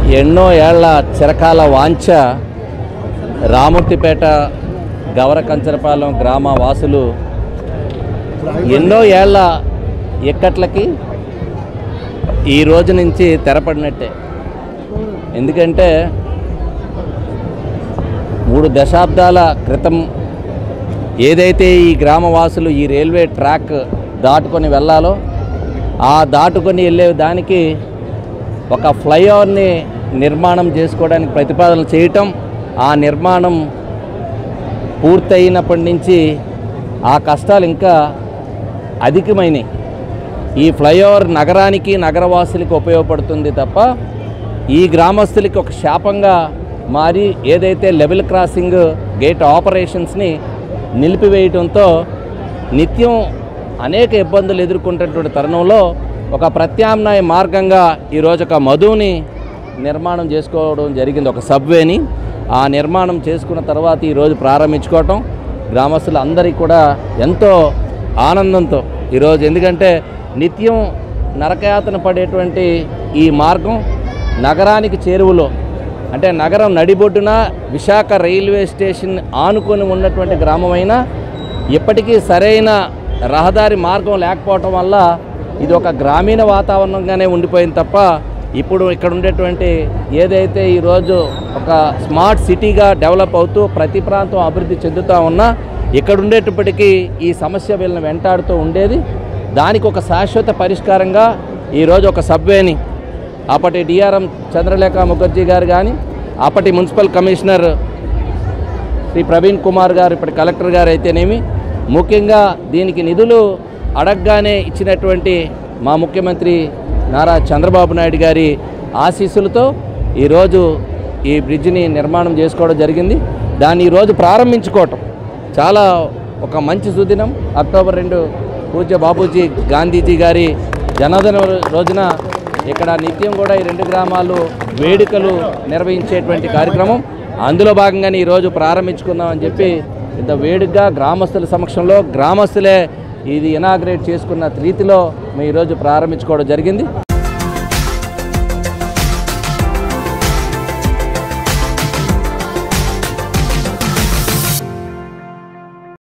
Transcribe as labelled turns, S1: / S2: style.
S1: ఎన్నో ఏళ్ల చిరకాల వాంఛ రామూర్తిపేట గవరకంచరపాలెం గ్రామ వాసులు ఎన్నో ఏళ్ల ఇక్కట్లకి ఈ రోజు నుంచి తెరపడినట్టే ఎందుకంటే మూడు దశాబ్దాల క్రితం ఏదైతే ఈ గ్రామవాసులు ఈ రైల్వే ట్రాక్ దాటుకొని వెళ్ళాలో ఆ దాటుకొని వెళ్ళే దానికి ఒక ఫ్లైఓవర్ని నిర్మాణం చేసుకోవడానికి ప్రతిపాదనలు చేయటం ఆ నిర్మాణం పూర్తయినప్పటి నుంచి ఆ కష్టాలు ఇంకా అధికమైనవి ఈ ఫ్లైఓవర్ నగరానికి నగరవాసులకి ఉపయోగపడుతుంది తప్ప ఈ గ్రామస్తులకి ఒక శాపంగా మారి ఏదైతే లెవెల్ క్రాసింగ్ గేట్ ఆపరేషన్స్ని నిలిపివేయడంతో నిత్యం అనేక ఇబ్బందులు ఎదుర్కొంటున్నటువంటి తరుణంలో ఒక ప్రత్యామ్నాయ మార్గంగా ఈరోజు ఒక మధుని నిర్మాణం చేసుకోవడం జరిగింది ఒక సబ్వేని ఆ నిర్మాణం చేసుకున్న తర్వాత ఈరోజు ప్రారంభించుకోవటం గ్రామస్తులు అందరికీ కూడా ఎంతో ఆనందంతో ఈరోజు ఎందుకంటే నిత్యం నరకయాతన పడేటువంటి ఈ మార్గం నగరానికి చేరువలో అంటే నగరం నడిబొడ్డున విశాఖ రైల్వే స్టేషన్ ఆనుకొని ఉన్నటువంటి గ్రామమైనా ఇప్పటికీ సరైన రహదారి మార్గం లేకపోవటం వల్ల ఇది ఒక గ్రామీణ వాతావరణంగానే ఉండిపోయింది తప్ప ఇప్పుడు ఇక్కడ ఉండేటువంటి ఏదైతే ఈరోజు ఒక స్మార్ట్ సిటీగా డెవలప్ అవుతూ ప్రతి ప్రాంతం అభివృద్ధి చెందుతూ ఉన్నా ఇక్కడ ఉండేటప్పటికీ ఈ సమస్య వీళ్ళని వెంటాడుతూ ఉండేది దానికి ఒక శాశ్వత పరిష్కారంగా ఈరోజు ఒక సబ్వేని అప్పటి డిఆర్ఎం చంద్రలేఖ ముఖర్జీ గారు కానీ అప్పటి మున్సిపల్ కమిషనర్ శ్రీ ప్రవీణ్ కుమార్ గారు ఇప్పటి కలెక్టర్ గారు అయితేనేమి ముఖ్యంగా దీనికి నిధులు అడగగానే ఇచ్చినటువంటి మా ముఖ్యమంత్రి నారా చంద్రబాబు నాయుడు గారి ఆశీస్సులతో ఈరోజు ఈ బ్రిడ్జిని నిర్మాణం చేసుకోవడం జరిగింది దాన్ని ఈరోజు ప్రారంభించుకోవటం చాలా ఒక మంచి సుదినం అక్టోబర్ రెండు పూజ్య బాపూజీ గాంధీజీ గారి జన్మదిన రోజున ఇక్కడ నిత్యం కూడా ఈ రెండు గ్రామాలు వేడుకలు నిర్వహించేటువంటి కార్యక్రమం అందులో భాగంగానే ఈరోజు ప్రారంభించుకుందామని చెప్పి ఇంత వేడుకగా గ్రామస్తుల సమక్షంలో గ్రామస్తులే ఇది ఇనాగ్రేట్ చేసుకున్న రీతిలో మేము ఈరోజు ప్రారంభించుకోవడం జరిగింది